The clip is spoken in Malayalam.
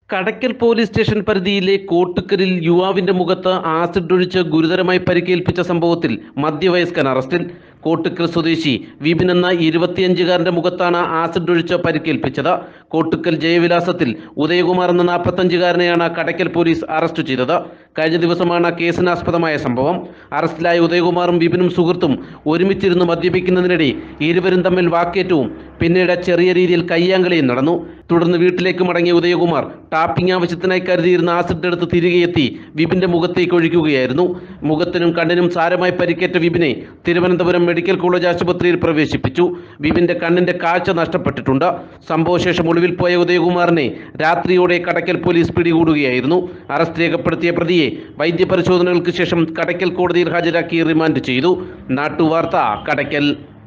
കടയ്ക്കൽ പോലീസ് സ്റ്റേഷൻ പരിധിയിലെ കോട്ടുക്കലിൽ യുവാവിന്റെ മുഖത്ത് ആസിഡ് ഒഴിച്ച് ഗുരുതരമായി പരിക്കേൽപ്പിച്ച സംഭവത്തിൽ മധ്യവയസ്കൻ അറസ്റ്റിൽ കോട്ടുക്കൽ സ്വദേശി വിപിൻ എന്ന ഇരുപത്തിയഞ്ചുകാരന്റെ മുഖത്താണ് ആസിഡ് ഒഴിച്ച് പരിക്കേൽപ്പിച്ചത് കോട്ടുക്കൽ ജയവിലാസത്തിൽ ഉദയകുമാർ എന്ന നാൽപ്പത്തഞ്ചുകാരനെയാണ് കടയ്ക്കൽ പോലീസ് അറസ്റ്റ് ചെയ്തത് കഴിഞ്ഞ ദിവസമാണ് കേസിനാസ്പദമായ സംഭവം അറസ്റ്റിലായ ഉദയകുമാറും വിപിനും സുഹൃത്തും ഒരുമിച്ചിരുന്ന് മദ്യപിക്കുന്നതിനിടെ ഇരുവരും തമ്മിൽ വാക്കേറ്റവും പിന്നീട് ചെറിയ രീതിയിൽ കയ്യാങ്കളിയും നടന്നു തുടർന്ന് വീട്ടിലേക്ക് മടങ്ങിയ ഉദയകുമാർ ടാപ്പിംഗ് ആവശ്യത്തിനായി കരുതിയിരുന്ന ആസിഡ് എടുത്ത് തിരികെ എത്തി വിപിന്റെ മുഖത്തേക്ക് ഒഴിക്കുകയായിരുന്നു മുഖത്തിനും കണ്ണിനും സാരമായി പരിക്കേറ്റ വിപിനെ തിരുവനന്തപുരം മെഡിക്കൽ കോളേജ് ആശുപത്രിയിൽ പ്രവേശിപ്പിച്ചു വിപിന്റെ കണ്ണിന്റെ കാഴ്ച നഷ്ടപ്പെട്ടിട്ടുണ്ട് സംഭവശേഷം ഒളിവിൽ പോയ ഉദയകുമാറിനെ രാത്രിയോടെ കടയ്ക്കൽ പോലീസ് പിടികൂടുകയായിരുന്നു അറസ്റ്റ് രേഖപ്പെടുത്തിയ പ്രതിയെ വൈദ്യപരിശോധനകൾക്ക് ശേഷം കടയ്ക്കൽ കോടതിയിൽ ഹാജരാക്കി റിമാൻഡ് ചെയ്തു നാട്ടുവാർത്ത കടയ്ക്കൽ